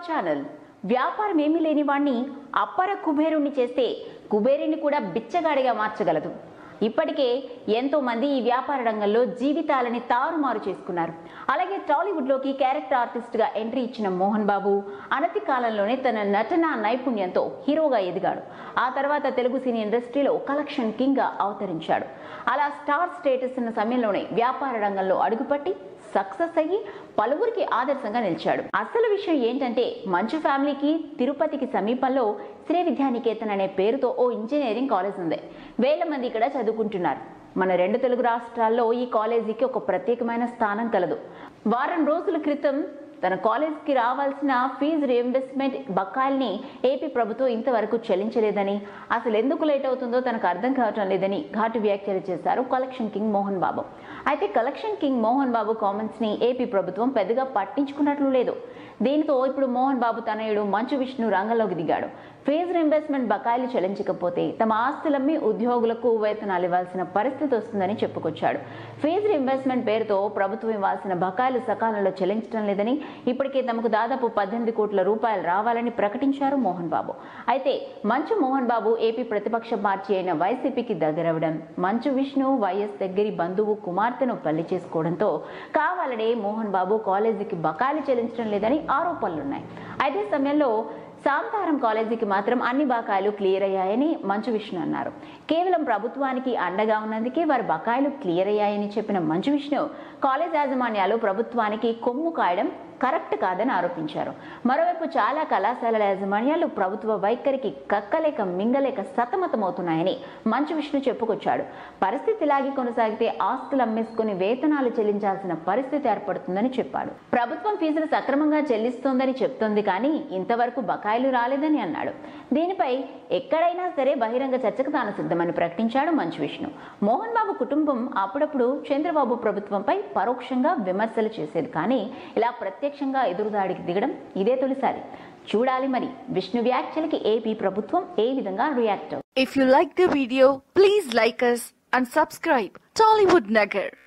Channel వ్యాపారం ఏమీ లేని వాణ్ణి అప్పర కుబేరుణ్ణి చేస్తే కుబేరుని కూడా బిచ్చగాడిగా మార్చగలదు ఇప్పటికే ఎంతో మంది ఈ వ్యాపార రంగంలో జీవితాలని తారుమారు చేసుకున్నారు అలాగే టాలీవుడ్లోకి క్యారెక్టర్ ఆర్టిస్ట్గా ఎంట్రీ ఇచ్చిన మోహన్ బాబు అనతి కాలంలోనే తన నటన నైపుణ్యంతో హీరోగా ఎదిగాడు ఆ తర్వాత తెలుగు సినీ ఇండస్ట్రీలో కలెక్షన్ కింగ్గా అవతరించాడు అలా స్టార్ స్టేటస్ ఉన్న సమయంలోనే వ్యాపార రంగంలో అడుగుపట్టి సక్సెస్ అయ్యి పలువురికి ఆదర్శంగా నిలిచాడు అసలు విషయం ఏంటంటే మంచు ఫ్యామిలీకి తిరుపతికి సమీపంలో శ్రీ విద్యానికేతన్ అనే పేరుతో ఓ ఇంజనీరింగ్ కాలేజ్ ఉంది వేల మంది ఇక్కడ చదువుకుంటున్నారు మన రెండు తెలుగు రాష్ట్రాల్లో ఈ కాలేజీకి ఒక ప్రత్యేకమైన స్థానం కలదు వారం రోజుల క్రితం తన కాలేజ్కి రావాల్సిన ఫీజు రియంబర్స్మెంట్ బకాయిల్ని ఏపీ ప్రభుత్వం ఇంతవరకు చెల్లించలేదని అసలు ఎందుకు లేట్ అవుతుందో తనకు అర్థం కావటం లేదని ఘాటు వ్యాఖ్యలు చేశారు కలెక్షన్ కింగ్ మోహన్ బాబు అయితే collection king Mohan Babu comments ని ఏపీ ప్రభుత్వం పెద్దగా పట్టించుకున్నట్లు లేదు దీనితో ఇప్పుడు మోహన్ బాబు తనయుడు మంచు విష్ణు రంగంలోకి దిగాడు ఫీజు రింబర్స్మెంట్ బకాయిలు చెల్లించకపోతే తమ ఆస్తులమ్మి ఉద్యోగులకు వేతనాలు ఇవ్వాల్సిన పరిస్థితి వస్తుందని చెప్పుకొచ్చాడు ఫీజు రింబర్స్మెంట్ పేరుతో ప్రభుత్వం ఇవ్వాల్సిన బకాయిలు సకాలంలో చెల్లించడం లేదని ఇప్పటికే తమకు దాదాపు పద్దెనిమిది కోట్ల రూపాయలు రావాలని ప్రకటించారు మోహన్ బాబు అయితే మంచు మోహన్ బాబు ఏపీ ప్రతిపక్ష పార్టీ అయిన వైసీపీకి దగ్గరవడం మంచు విష్ణు వైఎస్ దగ్గరి బంధువు కుమార్తెను పెళ్లి చేసుకోవడంతో కావాలనే మోహన్ బాబు కాలేజీకి బకాయిలు చెల్లించడం లేదని ఆరోపణలున్నాయి అదే సమయంలో సాంతారం కాలేజీకి మాత్రం అన్ని బకాయిలు క్లియర్ అయ్యాయని మంచు విష్ణు అన్నారు కేవలం ప్రభుత్వానికి అండగా ఉన్నందుకే వారి బకాయిలు క్లియర్ అయ్యాయని చెప్పిన మంచు విష్ణు కాలేజ్ యాజమాన్యాలు ప్రభుత్వానికి కొమ్ము కాయడం కరెక్ట్ కాదని ఆరోపించారు మరోవైపు చాలా కళాశాలల యాజమాన్యాలు ప్రభుత్వ వైఖరికి కక్కలేక మింగలేక సతమతమవుతున్నాయని మంచు విష్ణు చెప్పుకొచ్చాడు పరిస్థితి ఇలాగే కొనసాగితే ఆస్తులు అమ్మేసుకుని వేతనాలు చెల్లించాల్సిన పరిస్థితి ఏర్పడుతుందని చెప్పాడు ప్రభుత్వం ఫీజులు సక్రమంగా చెల్లిస్తోందని చెప్తోంది కానీ ఇంతవరకు బకాయిలు రాలేదని అన్నాడు దీనిపై ఎక్కడైనా సరే బహిరంగ చర్చకు తాను సిద్ధమని ప్రకటించాడు మంచు విష్ణు మోహన్ బాబు కుటుంబం అప్పుడప్పుడు చంద్రబాబు ప్రభుత్వంపై పరోక్షంగా విమర్శలు చేసేది కానీ ఇలా ప్రత్యక్షంగా ఎదురుదాడికి దిగడం ఇదే తొలిసారి చూడాలి మరి విష్ణు వ్యాఖ్యలకి ఏపీ ప్రభుత్వం ఏ విధంగా react If you like the video, please like us and subscribe Tollywood Nagar.